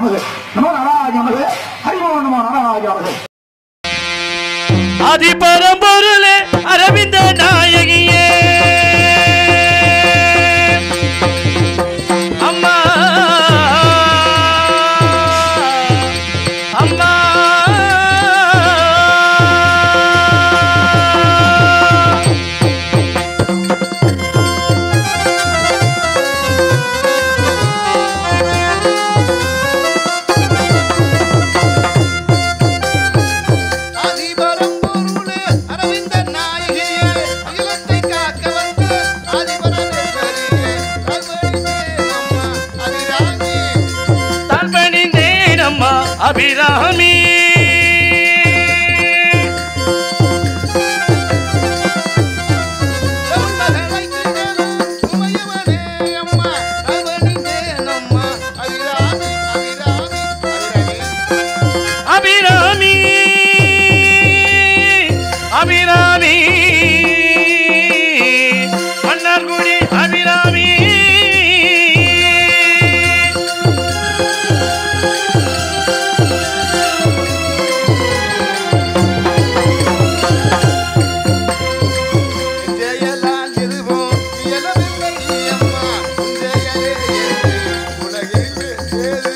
நமது நமோ நாராஜ நமது ஹரிமோ நமோ நாராஜ நமது அதிபரம்பொருளே அரவிந்த நாயகியே அம்மா அம்மா அதிபரம் பொருளே அரவிந்த நாயகியே அகிலத்தை காக்க வந்த அதிபரமேஸ்வரியே கல்வழிந்தே அம்மா அபிராமி தான் பணிந்தேன் அம்மா அபிராமி மகளை கிடலும் உமையவனே அம்மா கல்வழிந்தே அம்மா அபிராமி அபிராமி அபிராமி அபிராமி அபிராமி மன்னார்குடி அபிராமி ஜெயலால் எதுவும் இயலவில்லை அம்மா ஜெயலே உலகில் ஏது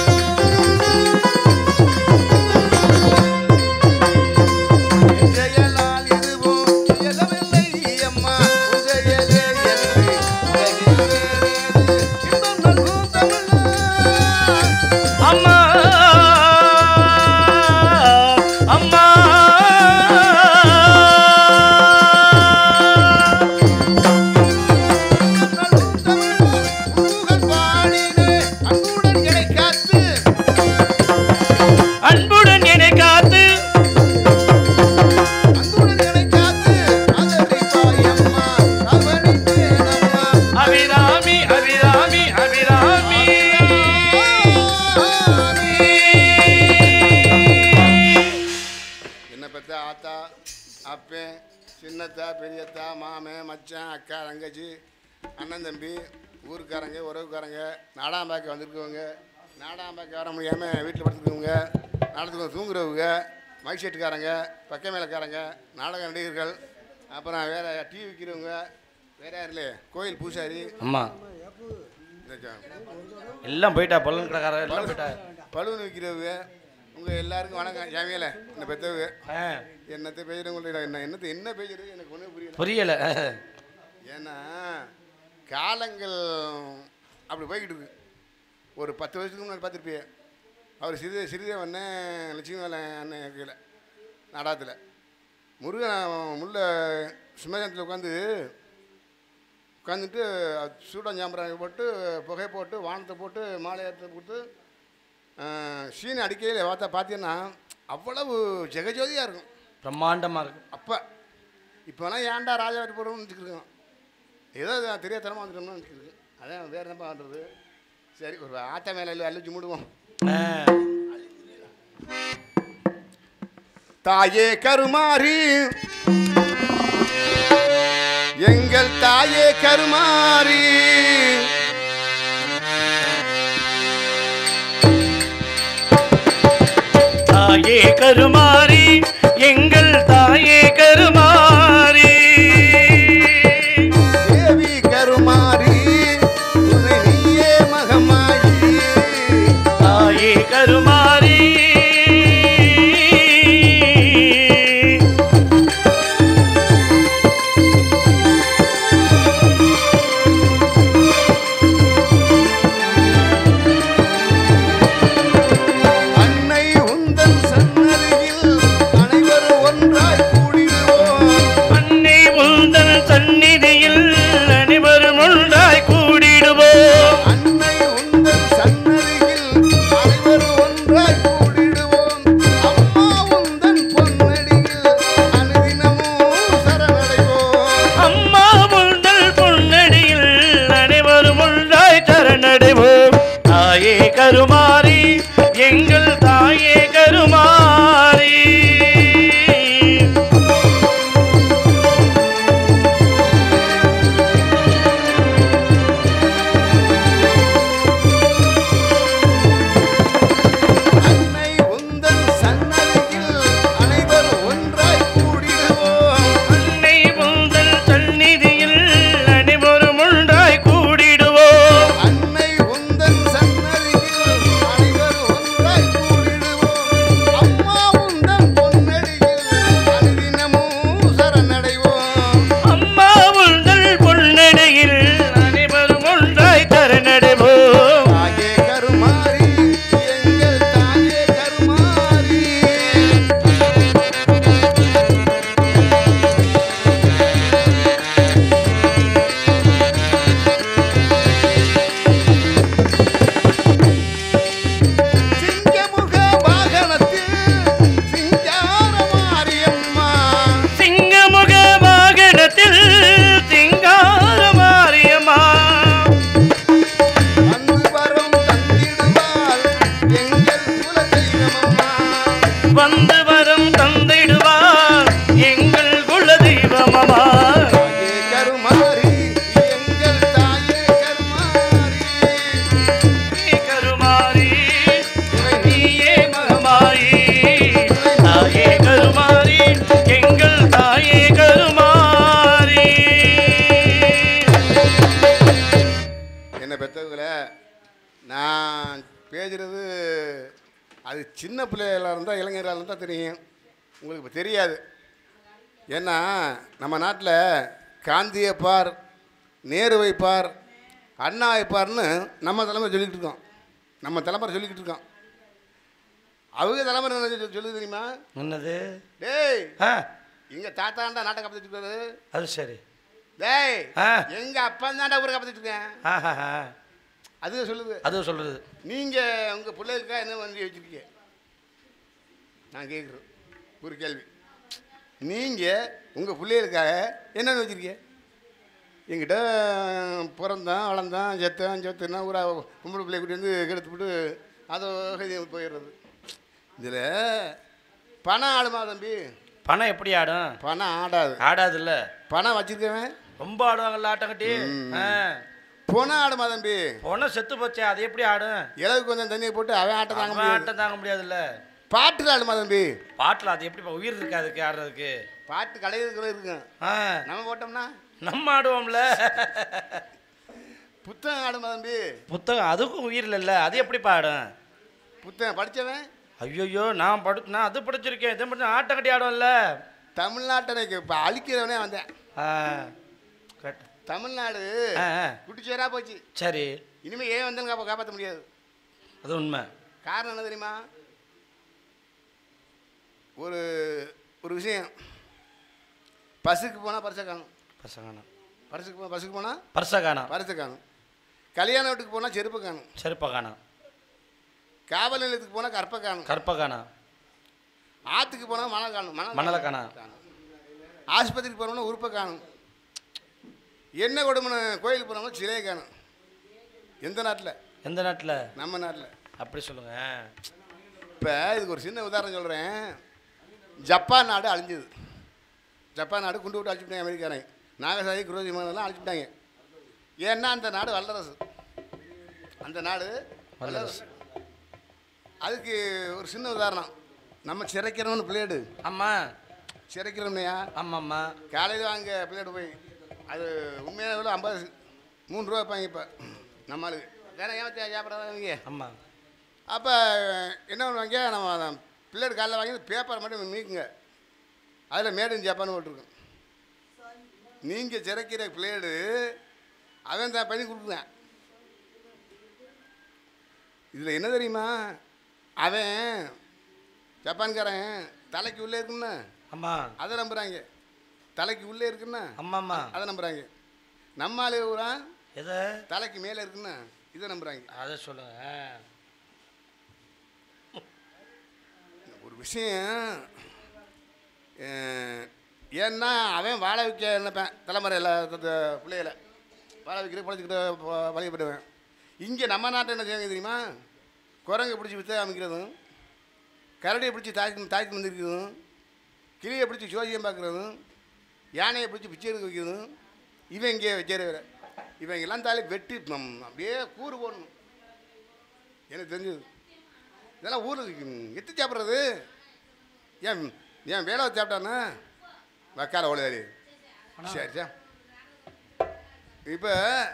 ஜெயலால் எதுவும் இயலவில்லை அம்மா ஜெயலே என்று உலகில் ஏது இன்பம் நல்கும் தமிழா அம்மா அம்மா அன்புடன் என்னை காத்து அபிராமி அபிராமி அபிராமி என்ன பெத்த ஆத்தா அப்பன் சின்னத்தா பெரியத்தா மாமன் மச்சான் அக்கா தங்கச்சி அண்ணன் தம்பி ஊருக்காரங்க உறவுக்காரங்க நாடாம்பாக்க வந்திருக்கவங்க நாடாம்பாக்க வர முடியாமல் வீட்டில் படுத்துருக்கவங்க நாடத்துக்கு தூங்குறவங்க மைக் செட்டுக்காரங்க பக்க மேலக்காரங்க நாடக நடிகர்கள் அப்புறம் வேற டீ விற்கிறவங்க வேற யார் இல்லையே கோயில் பூசாரி அம்மா இந்த ஜ- எல்லாம் போயிட்டா பலன் கடைக்கார எல்லாம் போயிட்டா பலூன் விற்கிறவங்க உங்கள் எல்லாருக்கும் வணக்கம் ஜாமியில் இந்த பெத்தவங்க ஆ, என்னத்தை பேசுகிறவங்கள்ட்ட என்ன என்னத்தை என்ன பேசுறது எனக்கு ஒன்றும் புரியல புரியல ஏன்னா காலங்கள் அப்படி போய்கிட்டு இருக்கு ஒரு பத்து வருஷத்துக்கு முன்னாடி பார்த்துருப்பிய அவர் சிறிதே சிறிதே வந்தேன் லட்சுமி வேலை அண்ணன் இருக்கையில் நாடாத்தில் முருகன் முள்ள சுமேதத்தில் உட்காந்து உட்காந்துட்டு சூடம் சாம்பிராணி போட்டு புகை போட்டு வானத்தை போட்டு மாலை ஏற்ற போட்டு சீனை அடிக்கையில் பார்த்தா பார்த்தீங்கன்னா அவ்வளவு ஜெகஜோதியாக இருக்கும் பிரம்மாண்டமா இருக்கு அப்போ இப்போலாம் ஏன்டா ராஜா வெட்டி போடுறோம்னு வச்சுக்கிருக்கோம் ஏதோ இது தெரியாதனமாக வந்துட்டோம்னு வச்சுக்கிருக்கு அதான் வேறு என்ன பண்ணுறது சரி ஒரு ஆத்தா மேலே அழிச்சு மூடுவோம் ஆ, தாயே கருமாரி எங்கள் தாயே கருமாரி தாயே கருமாரி எங்கள் தாயே கருமாரி தேவி கருமாரி துணை நீயே மகமாயி தாயே கருமாரி அன்னை உந்தன் சன்னதியில் அனைவரும் ஒன்றாய் கூடிடுவோம் அன்னை உந்தன் சந்நிதியில் அனைவரும் ஒன்றாய் கூடிடுவோம் அன்னை உந்தன் சன்னதியில் அனைவரும் ஒன்றாய் கூடிடுவோம் அம்மா உந்தன் பொன்னடியில் அனுதினமும் சரணடைவோம் அம்மா உந்தல் பொன்னடியில் அனைவரும் ஒன்றாய் சரணடைவோம் தாயே கருமாரி எங்கள் தாயே கருமாரி நான் பேசுகிறது அது சின்ன பிள்ளைகளாக இருந்தால் இளைஞர்களாக இருந்தால் தெரியும் உங்களுக்கு இப்போ தெரியாது ஏன்னா நம்ம நாட்டில் காந்தியை பார் நேருவை பார் அண்ணாவை பார்னு நம்ம தலைமுறை சொல்லிக்கிட்டு இருக்கோம் நம்ம தலைமுறை சொல்லிக்கிட்டு இருக்கோம் அவங்க தலைமுறை என்ன சொல்லி- சொல்லுது தெரியுமா என்னது டேய் ஆ எங்க தாத்தாண்டா நாட்டை காப்பாற்றிட்டு இருக்காரு அது சரி டேய் ஆ. எங்க அப்பா தாண்டா ஊரை காப்பாற்றிட்டு இருக்கேன் ஆஹா அது சொல்லுது அது சொல்றது நீங்க உங்க பிள்ளைகளுக்கா என்ன வந்து வச்சிருக்கீங்க நான் கேட்குறேன் ஒரு கேள்வி நீங்க உங்க பிள்ளைகளுக்காக என்னென்ன வச்சிருக்கீங்க என்கிட்ட பிறந்தான் வளர்ந்தான் செத்தான் செத்துனா ஒரு பொம்பளை பிள்ளை கூட்டி வந்து கெடுத்துவிட்டு அதை போயிடுறது இதில் பணம் ஆடுமா தம்பி பணம் எப்படி ஆடும் பணம் ஆடாது ஆடாதுல்ல பணம் வச்சிருக்கவன் ரொம்ப ஆடுவாங்கல்ல ஆட்டம் கட்டி ஆ பணம் ஆடுமா தம்பி பொண்ணை செத்து போச்சே அது எப்படி ஆடும் இலவுக்கு கொஞ்சம் தண்ணியை போட்டு அவன் ஆட்டம் தாங்க அவன் முடியாது ஆட்டம் தாங்க முடியாதுல்ல பாட்டில் ஆடுமா தம்பி பாட்டில் அது எப்படி உயிர் இருக்கு அதுக்கு ஆடுறதுக்கு பாட்டு கடையில் இருக்கும் ஆ நம்ம போட்டோம்னா நம்ம ஆடுவோம்ல புத்தகம் ஆடுமா தம்பி புத்தகம் அதுக்கும் உயிர் இல்லைல்ல அது எப்படி பாடும் புத்தகம் படித்தவன் ஐயோ நான் படு நான் அது படிச்சிருக்கேன் இதை மட்டும் ஆட்டம் கட்டி ஆடுவோம்ல தமிழ்நாட்டை இப்போ அழிக்கிறவனே வந்தேன் ஆ கரெக்ட். தமிழ்நாடு ஆ ஆ. குட்டிச்சேரா போச்சு சரி இனிமேல் ஏன் வந்தேன்னு காப்பா காப்பாற்ற முடியாது அது உண்மை காரணம் என்ன தெரியுமா ஒரு ஒரு விஷயம் பஸ்ஸுக்கு போனால் பரிசை காணும் பசங்க பரிசுக்கு போ பஸ்ஸுக்கு போனால் பர்ச காணோம் பரிசை காணும் கல்யாண வீட்டுக்கு போனால் செருப்பு காணும் செருப்பை காணோம் காவல் நிலையத்துக்கு போனால் கற்பை காணும் கற்பை காணோம் ஆற்றுக்கு போனால் மணல் காணும் மணலை காணோம். ஆஸ்பத்திரிக்கு போனோம்னா உறுப்பை காணும் என்ன கொடுமனை கோயிலுக்கு போனோம்னா சிலையை காணும் எந்த நாட்டில் எந்த நாட்டில் நம்ம நாட்டில் அப்படி சொல்லுங்க இப்போ இதுக்கு ஒரு சின்ன உதாரணம் சொல்கிறேன் ஜப்பான் நாடு அழிஞ்சது ஜப்பான் நாடு குண்டு விட்டு அழிச்சுட்டாங்க அமெரிக்காரன் நாகசாகி குரோதி விமானம்லாம் அழிச்சுட்டாங்க ஏன்னா அந்த நாடு வல்லரசு அந்த நாடு வல்லரசு அதுக்கு ஒரு சின்ன உதாரணம் நம்ம சிறைக்கிறோம்னு பிளேடு ஆமாம் சிறைக்கிறோம்னையா ஆமாம்மா காலையில் வாங்க பிளேடு போய் அது உண்மையான விலை ஐம்பது மூணு ரூபா வைப்பாங்க இப்போ நம்ம ஆளுக்கு வேற ஏன் சாப்பிட்றாங்க ஆமாம் அப்போ என்ன பண்ணுவாங்க நம்ம பிள்ளைடு காலைல வாங்கி பேப்பரை மட்டும் நீக்குங்க அதில் மேட் இன் ஜப்பான் போட்டிருக்கோம் நீங்கள் சிறைக்கிற பிளேடு அவன் தான் பண்ணி கொடுக்குறான் இதில் என்ன தெரியுமா அவன் ஜப்பான்காரன் தலைக்கு உள்ளே இருக்குன்னா ஆமாம் அதை நம்புகிறாங்க தலைக்கு உள்ளே இருக்குன்னா ஆமாம்மா அதை நம்புகிறாங்க நம்ம ஆளு ஊரா எதை தலைக்கு மேலே இருக்குன்னா இதை நம்புகிறாங்க அதை சொல்லுங்க ஒரு விஷயம் அஹ், ஏன்னா அவன் வாழ வைக்க நினைப்பேன் தலைமுறையில் பிள்ளைகள வாழ வைக்கிற பிழைச்சிக்கிட்டு வழிபடுவேன் இங்கே நம்ம நாட்டை என்ன செய்வாங்க தெரியுமா குரங்கை பிடிச்சி வித்த அமைக்கிறதும் கரடியை பிடிச்சி தாக்கி தாக்கி வந்திருக்கிறதும் கிளியை பிடிச்சி சோதியம் பார்க்குறதும் யானையை பிடிச்சி பிச்சை எடுக்க வைக்கிறதும் இவன் இங்கே வச்சேர இவங்க எல்லாம் தாலி வெட்டி ம், அப்படியே கூறு போடணும் எனக்கு தெரிஞ்சது இதெல்லாம் ஊருக்கு எத்து சாப்பிட்றது ஏன் ஏன் வேலை வச்சு சாப்பிட்டானா வக்கால ஓடுதாடி சரி சரி இப்போ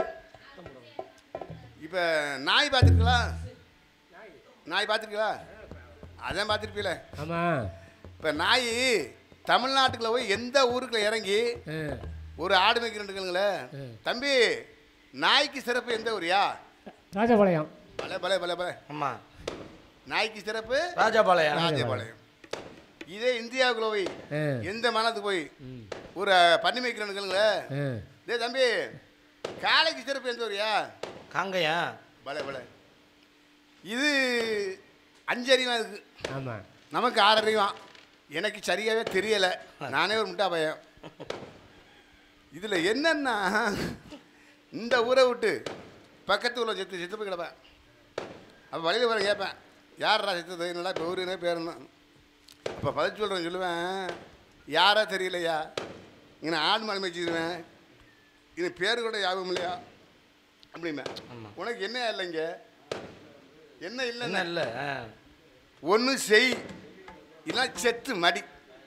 இப்போ நாய் பார்த்துருக்கீங்களா நாய் பார்த்துருக்கீங்களா அதான் பார்த்துருப்பீல ஆமாம் இப்போ நாய் தமிழ்நாட்டுக்குள்ள போய் எந்த ஊருக்குள்ள இறங்கி ஒரு ஆடு மேய்க்கிறேன்னுங்களே தம்பி நாய்க்கு சிறப்பு எந்த ஊரியா ராஜபாளையம் பலே பலே பலே பலே ஆமாம் நாய்க்கு சிறப்பு ராஜபாளையம் ராஜபாளையம் இதே இந்தியாவுக்குள்ள போய் ஆ. எந்த மாநிலத்துக்கு போய் ம் ஒரு பண்ணி மேய்க்கிறேன்னுங்களே ஆ டேய் தம்பி காளைக்கு சிறப்பு எந்த ஊரியா காங்கையா பலே பலே இது அஞ்சு அறிவா இருக்கு ஆமாம் நமக்கு ஆறு அறிவான் எனக்கு சரியாகவே தெரியலை நானே ஒரு முட்டா பையன் இதில் என்னன்னா இந்த ஊரை விட்டு பக்கத்து ஊரில் செத்து செத்து போய் கிடப்பேன் அப்போ வழியில் வர கேட்பேன் யாரா செத்தது என்னடா இப்போ ஊருனே பேருன்னு அப்போ பதில் சொல்கிறேன் சொல்லுவேன் யாரா தெரியலையா இங்கே ஆடு மாடு மேய்ச்சிடுவேன் இது பேர் கூட ஞாபகம் இல்லையா அப்படிம்பேன் ஆமாம். உனக்கு என்ன இல்லைங்க என்ன என்ன இல்லைன்னு இல்லை ஆ ஒன்று செய் இல்லைன்னா செத்து மடி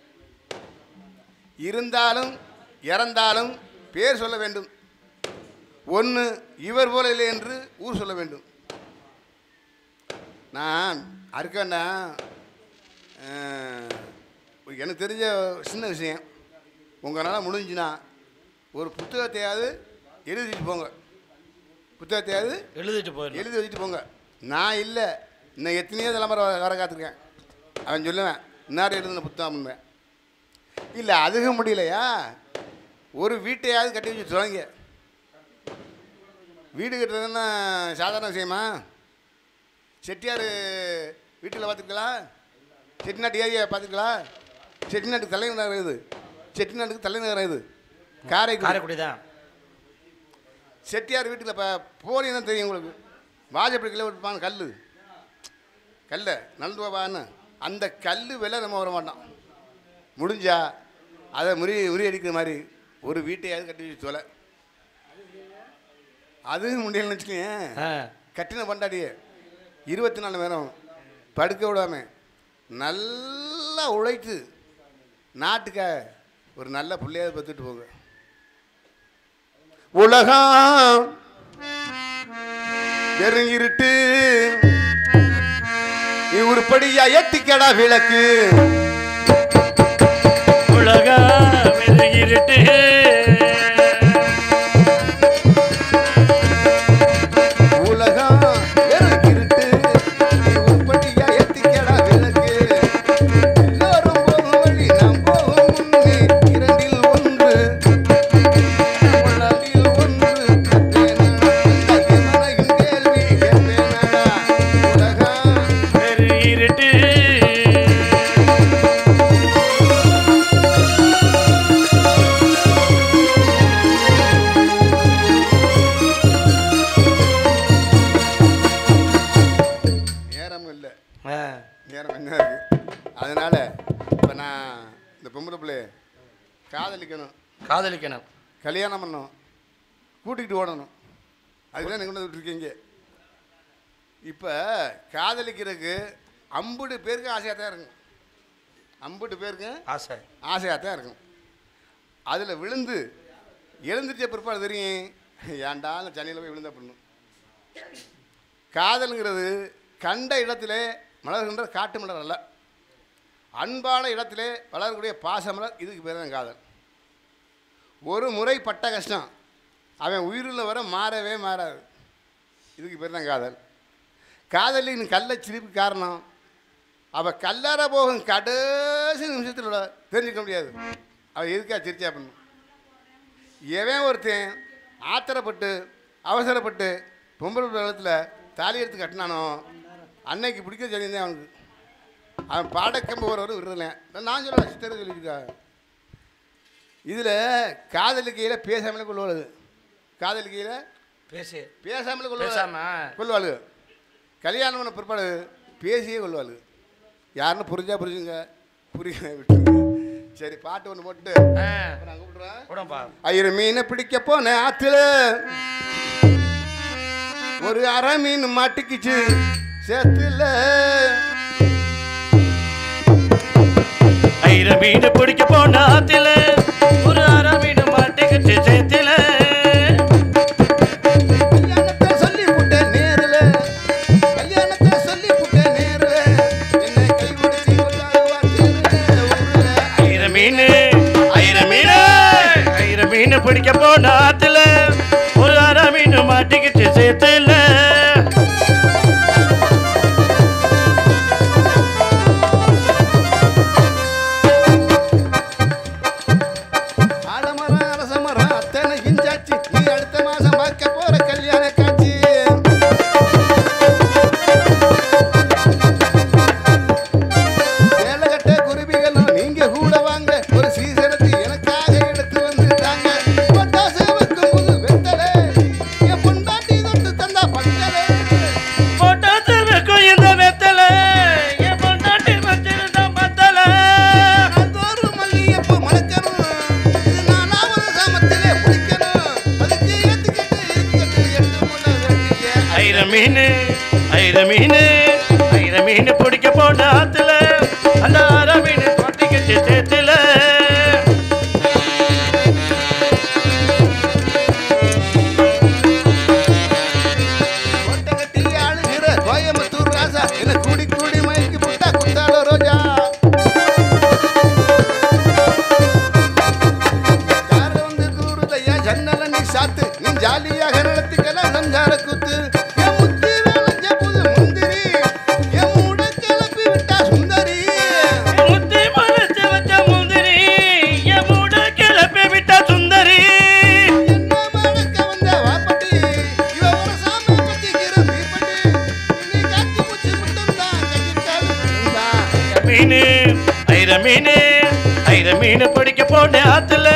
இருந்தாலும் இறந்தாலும் பேர் சொல்ல வேண்டும் ஒன்று இவர் போல இல்லை என்று ஊர் சொல்ல வேண்டும் நான் அறுக்கண்ணா எனக்கு தெரிஞ்ச சின்ன விஷயம் உங்களால் முடிஞ்சுன்னா ஒரு புத்தகத்தையாவது எழுதிட்டு போங்க புத்தகத்தையாவது எழுதிட்டு போயிடலாம் எழுதி வச்சுட்டு போங்க நான் இல்லை இன்னும் எத்தனையோ தலைமுறை வர வர காத்திருக்கேன் அவன் சொல்லுவேன் இன்னார் எழுதின புத்தகம் உண்மை இல்லை அதுக முடியலையா ஒரு வீட்டையாவது கட்டி வச்சு சொல்லுங்க வீடு கட்டுறதுன்னா சாதாரண விஷயமா செட்டியார் வீட்டில் பார்த்துருக்கலாம் செட்டிநாட்டு ஏரியா பார்த்துருக்கலாம் செட்டிநாட்டுக்கு தலைநகரம் இது செட்டிநாட்டுக்கு தலைநகரம் இது காரைக்குடி காரைக்குடி தான் செட்டியார் வீட்டில் இப்போ போனீங்கன்னா தெரியும் உங்களுக்கு வாஜப்படிக்கில் விட்டுப்பான கல் கல்ல நடந்து பான்னு அந்த கல் விலை நம்ம வர மாட்டோம் முடிஞ்சா அதை முறி முறி அடிக்கிற மாதிரி ஒரு வீட்டையாவது கட்டி வச்சு தொலை அதுவும் முடியலன்னு வச்சுக்கேன் ஆ கட்டின பண்டாடியே இருபத்தி நாலு நேரம் படுக்க விடாம நல்லா உழைத்து நாட்டுக்காக ஒரு நல்ல பிள்ளையாவது பத்துட்டு போங்க உலகம் வெறுங்கிருட்டு நீ உருப்படியா எட்டிக்கடா விளக்கு உலகம் இருட்டு உலகம் வெறுங்கிருட்டு நீ உருப்படியா எட்டிக்கடா விளக்கு எல்லோரும் போகும் வழி நாம் போகும் முன்னே இரண்டில் ஒன்று உள்ளதில் ஒன்று கேட்பேனா அந்த எமனையும் கேள்வி கேட்பேனா உலகம் இருட்டு நேரம் இல்லை ஆ நேரம் என்ன இருக்கு அதனால இப்போ நான் இந்த பொம்பளை பிள்ளைய காதலிக்கணும் காதலிக்கணும் கல்யாணம் பண்ணணும் கூட்டிகிட்டு ஓடணும் அதுதான் நீங்கள் கொண்டு விட்டுருக்கீங்க இப்போ காதலிக்கிறதுக்கு ஐம்பது பேருக்கு ஆசையாக தான் இருக்கும் ஐம்பது பேருக்கு ஆசை ஆசையாக தான் இருக்கும் அதில் விழுந்து எழுந்துச்ச பிற்பாடு தெரியும் ஏன்டா அந்த சனியில் போய் விழுந்த பண்ணும் காதலுங்கிறது கண்ட இடத்திலே மலர்கின்ற காட்டு மலர் அல்ல அன்பான இடத்திலே வளரக்கூடிய பாசமலர் இதுக்கு பேர் தான் காதல் ஒரு முறை பட்ட கஷ்டம் அவன் உயிருள்ள வர மாறவே மாறாது இதுக்கு பேர் தான் காதல் காதலின் கள்ள சிரிப்பு காரணம் அவள் கல்லார போகும் கடைசி நிமிஷத்தில் உள்ள தெரிஞ்சுக்க முடியாது அவள் எதுக்கா சிரிச்சா பண்ணும் எவன் ஒருத்தன் ஆத்திரப்பட்டு அவசரப்பட்டு பொம்பளை காலத்தில் தாலி எடுத்து கட்டினானோ அன்னைக்கு பிடிக்க சொல்லியிருந்தேன் அவனுக்கு அவன் பாடக்கம்பு ஒருவர் விடுறேன் நான் சொல்ல சிஸ்டர் சொல்லியிருக்கா இதில் காதலிக்கையில் பேசாமலே கொள்வாளுது காதலிக்கையில் பேசு பேசாமலே கொள்வாள் பேசாம கொள்வாளுங்க கல்யாணம் பண்ண பிற்பாடு பேசியே கொள்வாளுங்க யாருன்னு புரிஞ்சா புரிஞ்சுங்க புரிய விட்டுருங்க சரி பாட்டு ஒன்று போட்டு ஆ நான் கூப்பிடுறேன் உடம்பா ஐயரு மீனை பிடிக்க போன ஆத்துல ஒரு அரை மீன் மாட்டிக்கிச்சு சேத்துல ஐர மீன் பிடிக்க போன ஆத்துல ஒரு அரை மீன் மாட்டிக்கிச்சு சேத்துல கல்யாணத்தை சொல்லி புட்ட நேருல கல்யாணத்தை சொல்லி புட்ட நேருல என்னை கைபிடிச்சு கொண்டாடுவா தேருல ஊருல ஐர மீன் ஐர மீன் ஐர மீன் பிடிக்க போன ஆத்துல ஒரு அரை மீன் மாட்டிக்கிச்சு சேத்துல ஆலமரம் அரசமரம் அத்தனை இஞ்சாச்சு நீ அடுத்த மாசம் பார்க்க போற கல்யாண காட்சி சேலகட்ட குருவிகளும் நீங்க கூட வாங்க ஒரு சீசனத்து எனக்காக எடுத்து வந்துட்டாங்க பொட்டாசு வைக்கும் புது வெத்தலை என் பொண்டாட்டி தொட்டு தந்தா பட்டலை போட்டாத்து வைக்கும் இந்த வெத்தல என் பொண்டாட்டி வச்சிருந்த பத்தல நாள்தோறும் மல்லிகைப்பூ மணக்கணும் இது நாலாவது சாமத்திலே முடிக்கணும் அதுக்கு ஏத்துக்கிட்டு ஏத்துக்கிட்டு எட்டு முளை வெட்டிய ஐர மீன் ஐர மீன் ஐர மீன் பிடிக்க போன ஆத்துல அந்த அரை மீன் மாட்டிக்கிச்சு சேத்துல கோட்டை கட்டி ஆளுகிற கோயம்புத்தூர் ராசா என்ன மீன் ஐர மீன் ஐர மீன் பிடிக்க போன ஆத்துல